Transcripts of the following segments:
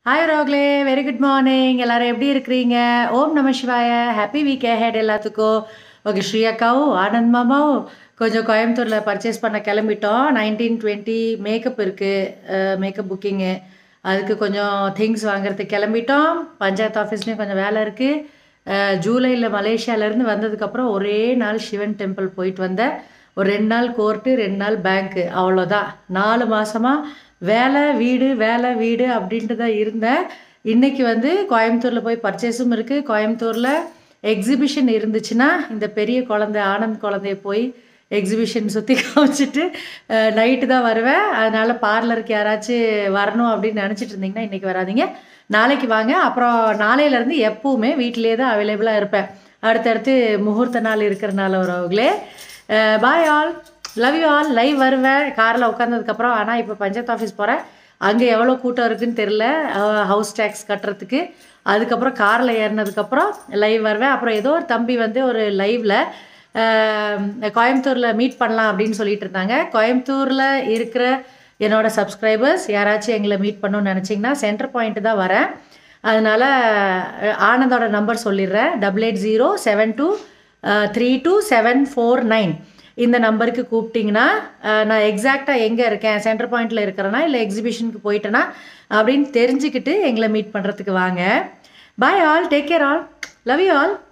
Hi ரோக்லே very good morning எல்லாரும் எப்படி இருக்கிறீங்க ஓம் நம சிவாய ஹாப்பி வீக் ஹெட் எல்லாத்துக்கும் ஓகே ஸ்ரீ அக்காவும் ஆனந்த் மாமாவும் கொஞ்சம் கோயம்புத்தூரில் பர்ச்சேஸ் பண்ண கிளம்பிட்டோம் நைன்டீன் டுவெண்ட்டி மேக்கப் இருக்குது மேக்கப் புக்கிங்கு அதுக்கு கொஞ்சம் திங்ஸ் வாங்குறதுக்கு கிளம்பிட்டோம் பஞ்சாயத்து ஆஃபீஸ்லேயும் கொஞ்சம் வேலை இருக்குது ஜூலையில் மலேசியாவிலேருந்து வந்ததுக்கப்புறம் ஒரே நாள் சிவன் டெம்பிள் போயிட்டு வந்தேன் ஒரு ரெண்டு நாள் கோர்ட்டு ரெண்டு நாள் பேங்க்கு அவ்வளோதான் நாலு மாதமாக வேலை வீடு வேலை வீடு அப்படின்ட்டு தான் இருந்தேன் இன்றைக்கி வந்து கோயம்புத்தூரில் போய் பர்ச்சேஸும் இருக்குது கோயம்புத்தூரில் எக்ஸிபிஷன் இருந்துச்சுன்னா இந்த பெரிய குழந்தை ஆனந்த் குழந்தைய போய் எக்ஸிபிஷன் சுற்றி காமிச்சிட்டு நைட்டு தான் வருவேன் அதனால் பார்லருக்கு யாராச்சும் வரணும் அப்படின்னு நினச்சிட்டு இருந்தீங்கன்னா இன்றைக்கி வராதீங்க நாளைக்கு வாங்க அப்புறம் நாளையிலேருந்து எப்பவுமே வீட்டிலே தான் அவைலபிளாக இருப்பேன் அடுத்தடுத்து முகூர்த்த நாள் இருக்கிறனால வரவங்களே bye all love you all live வருவேன் காரில் உட்காந்ததுக்கப்புறம் ஆனால் இப்போ பஞ்சாயத்து ஆஃபீஸ் போகிறேன் அங்கே எவ்வளோ கூட்டம் இருக்குன்னு தெரில ஹவுஸ் டேக்ஸ் கட்டுறதுக்கு அதுக்கப்புறம் காரில் ஏறினதுக்கப்புறம் லைவ் வருவேன் அப்புறம் ஏதோ ஒரு தம்பி வந்து ஒரு லைவில் கோயம்புத்தூரில் மீட் பண்ணலாம் அப்படின்னு சொல்லிட்டு இருந்தாங்க கோயம்புத்தூரில் இருக்கிற என்னோட சப்ஸ்கிரைபர்ஸ் யாராச்சும் எங்களை மீட் பண்ணணும்னு நினச்சிங்கன்னா சென்டர் பாயிண்ட் தான் வரேன் அதனால் ஆனந்தோட நம்பர் சொல்லிடுறேன் double eight zero seven two three two seven four nine இந்த நம்பருக்கு கூப்பிட்டிங்கன்னா நான் எக்ஸாக்டாக எங்கே இருக்கேன் சென்டர் பாயிண்டில் இருக்கிறேன்னா இல்லை எக்ஸிபிஷனுக்கு போயிட்டேன்னா அப்படின்னு தெரிஞ்சுக்கிட்டு எங்களை மீட் பண்ணுறதுக்கு வாங்க bye all take care all love you all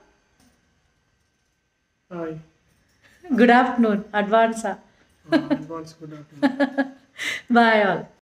Hi. Good afternoon அட்வான்ஸா Uh, advance good afternoon. Bye all